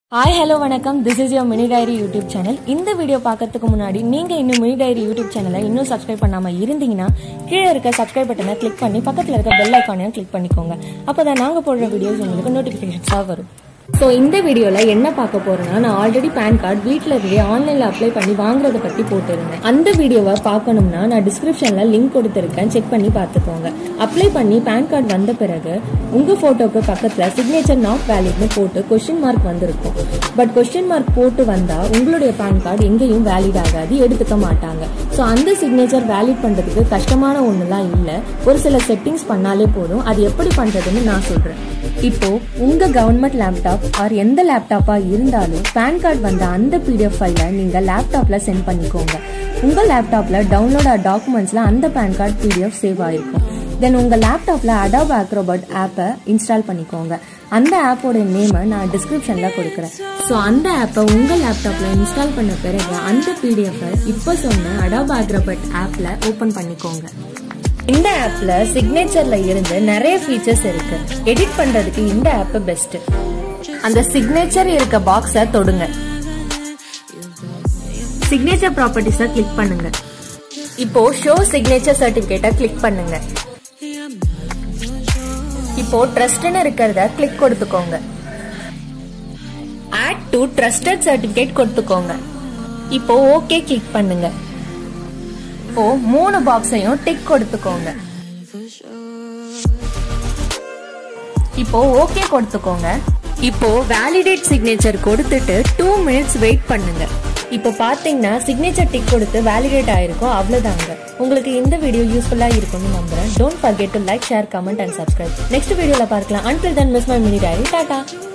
hi hello வணக்கம் this is your Mini Diary YouTube channel இந்த video பார்க்கறதுக்கு முன்னாடி நீங்க இன்னும் மினி டைரி யூடியூப் சேனலை இன்னும் சப்ஸ்கிரைப் பண்ணாம இருந்தீங்கன்னா கீழே இருக்க சப்ஸ்கிரைப் பட்டனை கிளிக் பண்ணி பக்கத்துல இருக்க பெல் ஐக்கானையும் கிளிக் பண்ணிக்கோங்க அப்பதான் நாங்க போடுற வீடியோஸ் உங்களுக்கு நோட்டிபிகேஷன்ஸாக வரும் ஸோ இந்த வீடியோவில் என்ன பார்க்க போறேன்னா நான் ஆல்ரெடி பேன் கார்டு வீட்டில் இருந்தே ஆன்லைனில் அப்ளை பண்ணி வாங்குறத பற்றி போட்டிருந்தேன் அந்த வீடியோவை பார்க்கணும்னா நான் டிஸ்கிரிப்ஷனில் லிங்க் கொடுத்துருக்கேன் செக் பண்ணி பார்த்துக்கோங்க அப்ளை பண்ணி பேன் கார்டு வந்த பிறகு உங்கள் ஃபோட்டோக்கு பக்கத்தில் சிக்னேச்சர் நாட் வேலிட்னு போட்டு கொஸ்டின் மார்க் வந்திருக்கும் பட் கொஸ்டின் மார்க் போட்டு வந்தால் உங்களுடைய பேன் கார்டு எங்கேயும் வேலிட் ஆகாது எடுத்துக்க மாட்டாங்க ஸோ அந்த சிக்னேச்சர் வேலிட் பண்ணுறதுக்கு கஷ்டமான ஒன்றுலாம் இல்லை ஒரு சில செட்டிங்ஸ் பண்ணாலே போதும் அது எப்படி பண்ணுறதுன்னு நான் சொல்கிறேன் இப்போ உங்க கவர்மெண்ட் லேப்டாப் ஆர் எந்த லேப்டாப்பா இருந்தாலும் பேன் கார்டு வந்த அந்த பிடிஎஃப் ஃபைலை நீங்க லேப்டாப்ல சென்ட் பண்ணிக்கோங்க உங்க லேப்டாப்ல டவுன்லோட் ஆர் டாக்குமெண்ட்ஸ்ல அந்த பேன் கார்டு பிடிஎஃப் சேவ் ஆயிருக்கும் தென் உங்க லேப்டாப்ல அடாப் ஆக்ரோபட் ஆப்பை இன்ஸ்டால் பண்ணிக்கோங்க அந்த ஆப்போட நேமை நான் டிஸ்கிரிப்ஷன்ல கொடுக்குறேன் ஸோ அந்த ஆப்பை உங்க லேப்டாப்ல இன்ஸ்டால் பண்ண பிறகு அந்த பிடிஎஃப் இப்போ சொன்ன அடாப் ஆக்ரோபட் ஆப்ல ஓபன் பண்ணிக்கோங்க இந்த ஆப்ல சிக்னேச்சர்ல இருந்து நிறைய ஃபீச்சர்ஸ் இருக்கு எடிட் பண்றதுக்கு இந்த ஆப் பெஸ்ட் அந்த சிக்னேச்சர் இருக்க பாக்ஸ தொடுங்க சிக்னேச்சர் ப்ராப்பர்ட்டிஸ கிளிக் பண்ணுங்க இப்போ ஷோ சிக்னேச்சர் சர்டிபிகேட்டை கிளிக் பண்ணுங்க இப்போ ட்ரஸ்ட்னு இருக்கிறத கிளிக் கொடுத்துக்கோங்க ஆட் டு ட்ரஸ்டட் சர்டிபிகேட் கொடுத்துக்கோங்க இப்போ ஓகே கிளிக் பண்ணுங்க இப்போ மூணு பாக்ஸையும் டிக் கொடுத்துக்கோங்க இப்போ ஓகே கொடுத்துக்கோங்க இப்போ வேலிடேட் சிக்னேச்சர் கொடுத்துட்டு டூ மினிட்ஸ் வெயிட் பண்ணுங்க இப்போ பாத்தீங்கன்னா சிக்னேச்சர் டிக் கொடுத்து வேலிடேட் ஆயிருக்கும் அவ்வளவுதாங்க உங்களுக்கு இந்த வீடியோ யூஸ்ஃபுல்லா இருக்கும்னு நம்புறேன் don't forget to like share comment and subscribe next வீடியோல பார்க்கலாம் until then miss my Mini Diary Tata